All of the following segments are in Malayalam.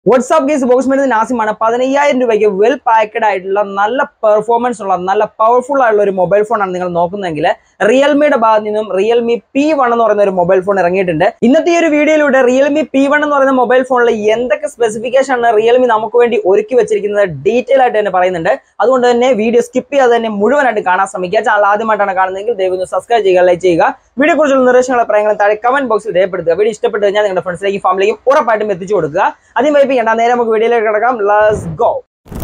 വാട്സ്ആപ്പ് ഗേസ് ബോക്സ് മെഡിന് നാസിമാണ് പതിനയ്യായിരം രൂപയ്ക്ക് വെൽ പാക്കഡ് ആയിട്ടുള്ള നല്ല പെർഫോമൻസ് ഉള്ള നല്ല പവർഫുൾ ആയിട്ടുള്ള ഒരു മൊബൈൽ ഫോൺ ആണ് നിങ്ങൾ നോക്കുന്നതെങ്കിൽ റിയൽമിയുടെ ഭാഗത്ത് നിന്നും റിയൽമി പി വൺ എന്ന് പറയുന്ന ഒരു മൊബൈൽ ഫോൺ ഇറങ്ങിയിട്ടുണ്ട് ഇന്നത്തെ ഈ ഒരു വീഡിയോയിലൂടെ റിയൽമി പി വൺ എന്ന് പറയുന്ന മൊബൈൽ ഫോണിൽ എന്തൊക്കെ സ്പെസിഫിക്കേഷൻ ആണ് റിയൽമി നമുക്ക് വേണ്ടി ഒരുക്കി വെച്ചിരിക്കുന്നത് ഡീറ്റെയിൽ ആയിട്ട് തന്നെ പറയുന്നുണ്ട് അതുകൊണ്ട് തന്നെ വീഡിയോ സ്കിപ്പ് ചെയ്യാതെ തന്നെ മുഴുവനായിട്ട് കാണാൻ ശ്രമിക്കുക ചാനൽ ആദ്യമായിട്ടാണ് കാണുന്നതെങ്കിൽ ദയവ് സബ്സ്ക്രൈബ് ചെയ്യുക ലൈക്ക് ചെയ്യുക വീഡിയോ കുറിച്ചുള്ള നിർദ്ദേശങ്ങളെ പറയുന്നത് താഴെ കമന്റ് ബോക്സിൽ രേഖപ്പെടുത്തുക വീഡിയോ ഇഷ്ടപ്പെട്ട് കഴിഞ്ഞാൽ നിങ്ങളുടെ ഫ്രണ്ട്സിലേക്കും ഫാമിലിക്കും ഉറപ്പായിട്ടും എത്തിച്ചു കൊടുക്കുക ആദ്യം വൈപ്പിക്കേണ്ട നേരെ നമുക്ക് വീഡിയോയിലേക്ക് കിടക്കാം let's go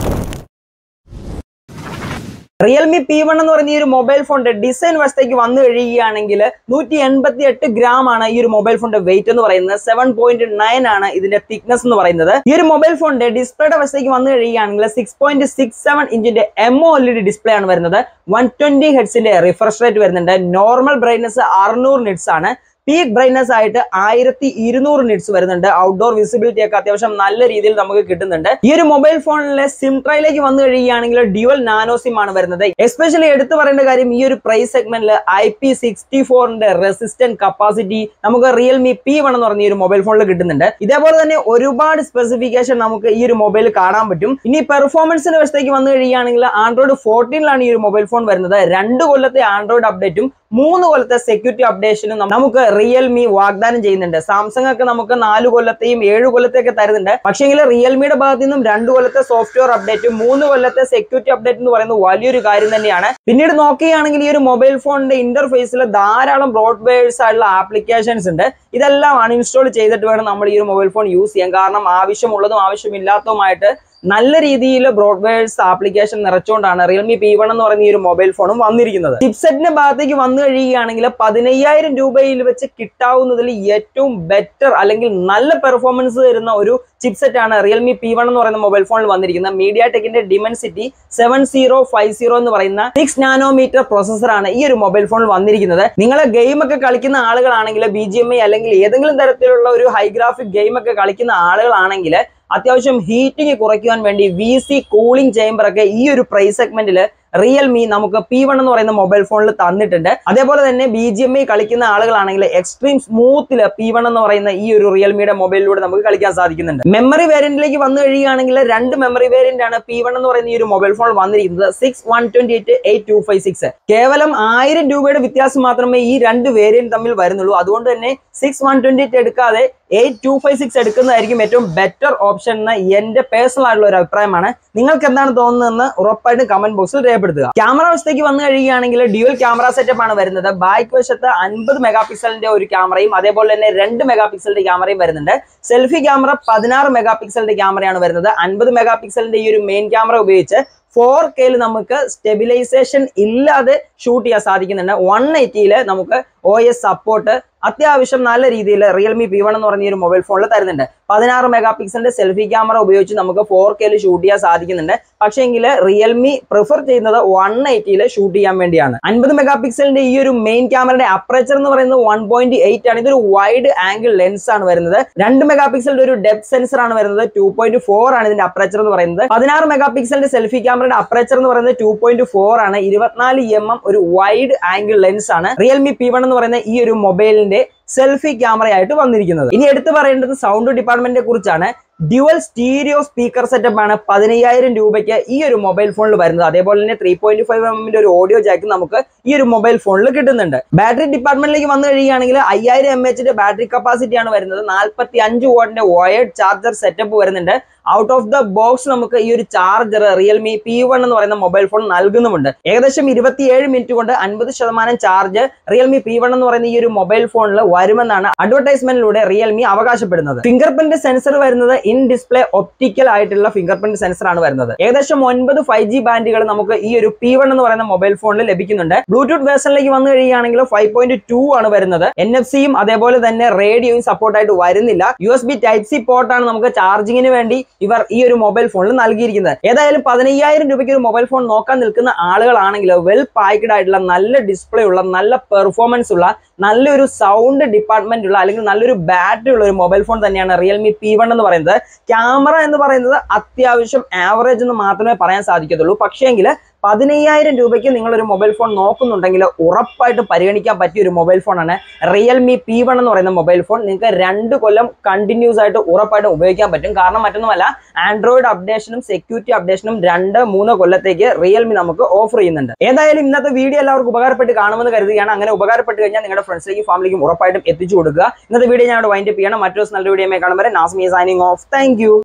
Realme P one എന്ന് പറയുന്ന ഈ ഒരു മൊബൈൽ ഫോണിന്റെ ഡിസൈൻ വശത്തേക്ക് വന്നു കഴിയുകയാണെങ്കിൽ നൂറ്റി എൺപത്തി എട്ട് ഗ്രാം ആണ് ഈ ഒരു മൊബൈൽ ഫോണിന്റെ വെയിറ്റ് എന്ന് പറയുന്നത് സെവൻ പോയിന്റ് നയൻ ആണ് ഇതിന്റെ തിക്നെസ് എന്ന് പറയുന്നത് ഈ ഒരു മൊബൈൽ ഫോണിന്റെ ഡിസ്പ്ലേയുടെ വശത്തേക്ക് വന്നു കഴിയുകയാണെങ്കിൽ സിക്സ് പോയിന്റ് സിക്സ് സെവൻ ഇഞ്ചിന്റെ M O L E D display ആണ് വരുന്നത് വൺ ട്വന്റി ഹെഡ്സിന്റെ റിഫ്രഷ് റേറ്റ് വരുന്നുണ്ട് നോർമൽ ബ്രൈറ്റ്നസ് അറുന്നൂറ് നിറ്റ്സ് ആണ് പീക്ക് ബ്രൈറ്റ്നസ് ആയിട്ട് ആയിരത്തി ഇരുന്നൂറ് നിറ്റ്സ് വരുന്നുണ്ട് ഔട്ട്ഡോർ വിസിബിലിറ്റി ഒക്കെ അത്യാവശ്യം നല്ല രീതിയിൽ നമുക്ക് കിട്ടുന്നുണ്ട് ഈ ഒരു മൊബൈൽ ഫോണിലെ സിം ട്രൈയിലേക്ക് വന്നു കഴിയുകയാണെങ്കിൽ ഡ്യുവൽ നാനോ സിം ആണ് വരുന്നത് എസ്പെഷ്യലി എടുത്തു പറയേണ്ട കാര്യം ഈ ഒരു പ്രൈസ് സെഗ്മെന്റിൽ ഐ പി സിക്സ്റ്റി ഫോറിന്റെ റെസിസ്റ്റന്റ് കപ്പാസിറ്റി നമുക്ക് റിയൽമി പി വൺ എന്ന് പറഞ്ഞ ഈ ഒരു മൊബൈൽ ഫോണിൽ കിട്ടുന്നുണ്ട് ഇതേപോലെ തന്നെ ഒരുപാട് സ്പെസിഫിക്കേഷൻ നമുക്ക് ഈ ഒരു മൊബൈൽ കാണാൻ പറ്റും ഇനി പെർഫോമൻസിന്റെ വശത്തേക്ക് വന്നു കഴിയുകയാണെങ്കിൽ ആൻഡ്രോയിഡ് ഫോർട്ടീനിലാണ് ഈ ഒരു മൊബൈൽ ഫോൺ വരുന്നത് രണ്ട് കൊല്ലത്തെ ആൻഡ്രോയിഡ് അപ്ഡേറ്റും മൂന്ന് കൊല്ലത്തെ സെക്യൂരിറ്റി അപ്ഡേഷനും നമുക്ക് റിയൽമി വാഗ്ദാനം ചെയ്യുന്നുണ്ട് സാംസങ് ഒക്കെ നമുക്ക് നാല് കൊല്ലത്തെയും ഏഴ് കൊല്ലത്തെയൊക്കെ തരുന്നുണ്ട് പക്ഷേങ്കിൽ റിയൽമിയുടെ ഭാഗത്തു നിന്നും രണ്ട് കൊല്ലത്തെ സോഫ്റ്റ്വെയർ അപ്ഡേറ്റും മൂന്ന് കൊല്ലത്തെ സെക്യൂരിറ്റി അപ്ഡേറ്റ് എന്ന് പറയുന്നത് വലിയൊരു കാര്യം തന്നെയാണ് പിന്നീട് നോക്കുകയാണെങ്കിൽ ഈ ഒരു മൊബൈൽ ഫോണിന്റെ ഇന്റർഫേസിൽ ധാരാളം ബ്രോഡ്ബേഴ്സ് ആയിട്ടുള്ള ആപ്ലിക്കേഷൻസ് ഉണ്ട് ഇതെല്ലാം അൺഇൻസ്റ്റാൾ ചെയ്തിട്ട് വേണം നമ്മൾ ഈ ഒരു മൊബൈൽ ഫോൺ യൂസ് ചെയ്യാൻ കാരണം ആവശ്യമുള്ളതും ആവശ്യമില്ലാത്തതുമായിട്ട് നല്ല രീതിയിൽ ബ്രോഡ്ബേഴ്സ് ആപ്ലിക്കേഷൻ നിറച്ചുകൊണ്ടാണ് റിയൽമി പി വൺ എന്ന് പറയുന്ന ഈ ഒരു മൊബൈൽ ഫോണും വന്നിരിക്കുന്നത് ചിപ്സെറ്റിന്റെ ഭാഗത്തേക്ക് വന്നു കഴിയുകയാണെങ്കിൽ പതിനയ്യായിരം രൂപയിൽ വെച്ച് കിട്ടാവുന്നതിൽ ഏറ്റവും ബെറ്റർ അല്ലെങ്കിൽ നല്ല പെർഫോമൻസ് തരുന്ന ഒരു ചിപ്സെറ്റ് ആണ് റിയൽമി പി വൺ എന്ന് പറയുന്ന മൊബൈൽ ഫോണിൽ വന്നിരിക്കുന്നത് മീഡിയ ടെക്കിന്റെ Dimensity seven zero five zero എന്ന് പറയുന്ന സിക്സ് നാനോമീറ്റർ പ്രോസസർ ആണ് ഈ ഒരു മൊബൈൽ ഫോണിൽ വന്നിരിക്കുന്നത് നിങ്ങൾ ഗെയിം ഒക്കെ കളിക്കുന്ന ആളുകളാണെങ്കിൽ ബി ജി എം ഐ അല്ലെങ്കിൽ ഏതെങ്കിലും തരത്തിലുള്ള ഒരു ഹൈഗ്രാഫിക് ഗെയിം ഒക്കെ കളിക്കുന്ന ആളുകളാണെങ്കിൽ അത്യാവശ്യം ഹീറ്റിംഗ് കുറയ്ക്കുവാൻ വേണ്ടി വി സി കൂളിംഗ് ചേംബർ ഒക്കെ ഈ ഒരു പ്രൈസ് സെഗ്മെന്റിൽ റിയൽമി നമുക്ക് പി വൺ എന്ന് പറയുന്ന മൊബൈൽ ഫോണിൽ തന്നിട്ടുണ്ട് അതേപോലെ തന്നെ ബി ജി എം ഐ കളിക്കുന്ന ആളുകളാണെങ്കിൽ എക്സ്ട്രീം സ്മൂത്തിൽ പി വൺ എന്ന് പറയുന്ന ഈ ഒരു റിയൽമിയുടെ മൊബൈലിലൂടെ നമുക്ക് കളിക്കാൻ സാധിക്കുന്നുണ്ട് മെമ്മറി വേരിയന്റിലേക്ക് വന്നു കഴിയുകയാണെങ്കിൽ രണ്ട് മെമ്മറി വേരിയന്റ് ആണ് പി വൺ എന്ന് പറയുന്ന ഈ ഒരു മൊബൈൽ ഫോൺ വന്നിരിക്കുന്നത് six one twenty eight eight two five six കേവലം ആയിരം രൂപയുടെ വ്യത്യാസം മാത്രമേ ഈ രണ്ട് വേരിയന്റ് തമ്മിൽ വരുന്നുള്ളൂ അതുകൊണ്ട് തന്നെ സിക്സ് വൺ ട്വന്റി എയ്റ്റ് എടുക്കാതെ എയ്റ്റ് ടു ഫൈവ് സിക്സ് എടുക്കുന്നതായിരിക്കും ഏറ്റവും ബെറ്റർ ഓപ്ഷൻ എന്ന് എന്റെ പേഴ്സണൽ ആയിട്ടുള്ള ഒരു അഭിപ്രായമാണ് നിങ്ങൾക്ക് എന്താണ് തോന്നുന്നതെന്ന് ഉറപ്പായിട്ടും കമന്റ് ബോക്സിൽ രേഖപ്പെടുത്തുക ക്യാമറ വശത്തേക്ക് വന്നു കഴിയുകയാണെങ്കിൽ ഡ്യുവൽ ക്യാമറ സെറ്റപ്പ് ആണ് വരുന്നത് ബാക്ക് വശത്ത് അൻപത് മെഗാ പിക്സലിന്റെ ഒരു ക്യാമറയും അതേപോലെ തന്നെ രണ്ട് മെഗാ പിക്സലിന്റെ ക്യാമറയും വരുന്നുണ്ട് സെൽഫി ക്യാമറ പതിനാറ് മെഗാ പിക്സലിന്റെ ക്യാമറയാണ് വരുന്നത് അൻപത് മെഗാ പിക്സലിന്റെ ഈ ഒരു മെയിൻ ക്യാമറ ഉപയോഗിച്ച് ഫോർ കെയിൽ നമുക്ക് സ്റ്റെബിലൈസേഷൻ ഇല്ലാതെ ഷൂട്ട് ചെയ്യാൻ സാധിക്കുന്നുണ്ട് വൺ എയ്റ്റിയില് നമുക്ക് ഒ എസ് സപ്പോർട്ട് അത്യാവശ്യം നല്ല രീതിയിൽ റിയൽമി പി വൺ എന്ന് പറഞ്ഞ ഈ ഒരു മൊബൈൽ ഫോണിൽ തരുന്നുണ്ട് പതിനാറ് മെഗാ പിക്സലിന്റെ സെൽഫി ക്യാമറ ഉപയോഗിച്ച് നമുക്ക് ഫോർ കെയിൽ ഷൂട്ട് ചെയ്യാൻ സാധിക്കുന്നുണ്ട് പക്ഷേങ്കിൽ റിയൽമി പ്രിഫർ ചെയ്യുന്നത് വൺ എയ്റ്റിയിൽ ഷൂട്ട് ചെയ്യാൻ വേണ്ടിയാണ് അൻപത് മെഗാ പിക്സലിന്റെ ഈ ഒരു മെയിൻ ക്യാമറയുടെ അപ്രച്ചർ എന്ന് പറയുന്നത് വൺ പോയിന്റ് എയ്റ്റ് ആണ് ഇതൊരു വൈഡ് ആംഗിൾ ലെൻസ് ആണ് വരുന്നത് രണ്ട് മെഗാ പിക്സലിന്റെ ഒരു ഡെപ്ത് സെൻസർ ആണ് വരുന്നത് ടു പോയിന്റ് ഫോർ ആണ് ഇതിന്റെ അപ്രച്ചർ എന്ന് പറയുന്നത് പതിനാറ് മെഗാ പിക്സലിന്റെ സെൽഫി ക്യാമറയുടെ അപ്രച്ചർ എന്ന് പറയുന്നത് ടു പോയിന്റ് ഫോർ ആണ് ഇരുപത്തിനാല് എം എം ഒരു വൈഡ് ആംഗിൾ ലെൻസ് ആണ് റിയൽമി പി വൺ എന്ന് പറയുന്ന ഈ ഒരു മൊബൈലിന്റെ സെൽഫി ക്യാമറയായിട്ട് വന്നിരിക്കുന്നത് ഇനി എടുത്തു പറയേണ്ടത് സൗണ്ട് ഡിപ്പാർട്ട്മെന്റിനെ കുറിച്ചാണ് ഡ്യുവൽ സ്റ്റീരിയോ സ്പീക്കർ സെറ്റപ്പ് ആണ് പതിനയ്യായിരം രൂപയ്ക്ക് ഈ ഒരു മൊബൈൽ ഫോണിൽ വരുന്നത് അതേപോലെ തന്നെ ത്രീ പോയിന്റ് ഫൈവ് എമ്മിന്റെ ഒരു ഓഡിയോ ജാക്ക് നമുക്ക് ഈ ഒരു മൊബൈൽ ഫോണിൽ കിട്ടുന്നുണ്ട് ബാറ്ററി ഡിപ്പാർട്ട്മെന്റിലേക്ക് വന്നു കഴിയുകയാണെങ്കിൽ അയ്യായിരം എം എച്ചിന്റെ ബാറ്ററി കപ്പാസിറ്റി ആണ് വരുന്നത് നാൽപ്പത്തി അഞ്ച് വോട്ടിന്റെ വയർഡ് ചാർജർ സെറ്റപ്പ് വരുന്നുണ്ട് ഔട്ട് ഓഫ് ദ ബോക്സ് നമുക്ക് ഈ ഒരു ചാർജർ റിയൽമി പി വൺ എന്ന് പറയുന്ന മൊബൈൽ ഫോൺ നൽകുന്നുമുണ്ട് ഏകദേശം ഇരുപത്തിയേഴ് മിനിറ്റ് കൊണ്ട് അൻപത് ശതമാനം ചാർജ് റിയൽമി പി വൺ എന്ന് പറയുന്ന ഈ ഒരു മൊബൈൽ ഫോണിൽ വരുമെന്നാണ് അഡ്വർടൈസ്മെന്റിലൂടെ റിയൽമി അവകാശപ്പെടുന്നത് ഫിംഗർ പ്രിന്റ് സെൻസർ വരുന്നത് ഇൻ ഡിസ്പ്ലേ ഒപ്റ്റിക്കൽ ആയിട്ടുള്ള ഫിംഗർ പ്രിന്റ് സെൻസർ ആണ് വരുന്നത് ഏകദേശം ഒൻപത് ഫൈവ് ജി ബാൻഡുകൾ നമുക്ക് ഈ ഒരു പി വൺ എന്ന് പറയുന്ന മൊബൈൽ ഫോണിൽ ലഭിക്കുന്നുണ്ട് ബ്ലൂടൂത്ത് വേർഷനിലേക്ക് വന്നു കഴിയുകയാണെങ്കിൽ ഫൈവ് പോയിന്റ് ടു ആണ് വരുന്നത് എൻ എഫ് സിയും അതേപോലെ തന്നെ റേഡിയോയും സപ്പോർട്ട് ആയിട്ട് വരുന്നില്ല U S B type C പോർട്ടാണ് നമുക്ക് ചാർജിങ്ങിന് വേണ്ടി ഇവർ ഈ ഒരു മൊബൈൽ ഫോണിൽ നൽകിയിരിക്കുന്നത് ഏതായാലും പതിനയ്യായിരം രൂപയ്ക്ക് ഒരു മൊബൈൽ ഫോൺ നോക്കാൻ നിൽക്കുന്ന ആളുകളാണെങ്കിൽ വെൽ പാക്ഡ് ആയിട്ടുള്ള നല്ല ഡിസ്പ്ലേ ഉള്ള നല്ല പെർഫോമൻസ് ഉള്ള നല്ലൊരു സൗണ്ട് ഡിപ്പാർട്ട്മെന്റ് ഉള്ള അല്ലെങ്കിൽ നല്ലൊരു ബാറ്ററി ഉള്ള ഒരു മൊബൈൽ ഫോൺ തന്നെയാണ് റിയൽമി പി വൺ എന്ന് പറയുന്നത് ക്യാമറ എന്ന് പറയുന്നത് അത്യാവശ്യം ആവറേജ് എന്ന് മാത്രമേ പറയാൻ സാധിക്കത്തുള്ളൂ പക്ഷേങ്കിൽ പതിനയ്യായിരം രൂപയ്ക്ക് നിങ്ങൾ ഒരു മൊബൈൽ ഫോൺ നോക്കുന്നുണ്ടെങ്കിൽ ഉറപ്പായിട്ടും പരിഗണിക്കാൻ പറ്റിയ ഒരു മൊബൈൽ ഫോണാണ് റിയൽമി പി വൺ എന്ന് പറയുന്ന മൊബൈൽ ഫോൺ നിങ്ങൾക്ക് രണ്ട് കൊല്ലം കണ്ടിന്യൂസ് ആയിട്ട് ഉറപ്പായിട്ടും ഉപയോഗിക്കാൻ പറ്റും കാരണം മറ്റൊന്നുമല്ല ആൻഡ്രോയിഡ് അപ്ഡേഷനും സെക്യൂരിറ്റി അപ്ഡേഷനും രണ്ട് മൂന്ന് കൊല്ലത്തേക്ക് റിയൽമി നമുക്ക് ഓഫർ ചെയ്യുന്നുണ്ട് ഏതായാലും ഇന്നത്തെ വീഡിയോ എല്ലാവർക്കും ഉപകാരപ്പെട്ട് കാണുമെന്ന് കരുതുകയാണ് അങ്ങനെ ഉപകാരപ്പെട്ട് കഴിഞ്ഞാൽ നിങ്ങളുടെ ഫ്രണ്ട്സിലേക്കും ഫാമിലിക്കും ഉറപ്പായിട്ടും എത്തിച്ചു കൊടുക്കുക ഇന്നത്തെ വീഡിയോ ഞാൻ വൈൻഡപ്പ് ചെയ്യണം മറ്റൊരു നല്ല വീഡിയോ കാണുമ്പോൾ നാസ്മി സൈനിങ് ഓഫ് താങ്ക്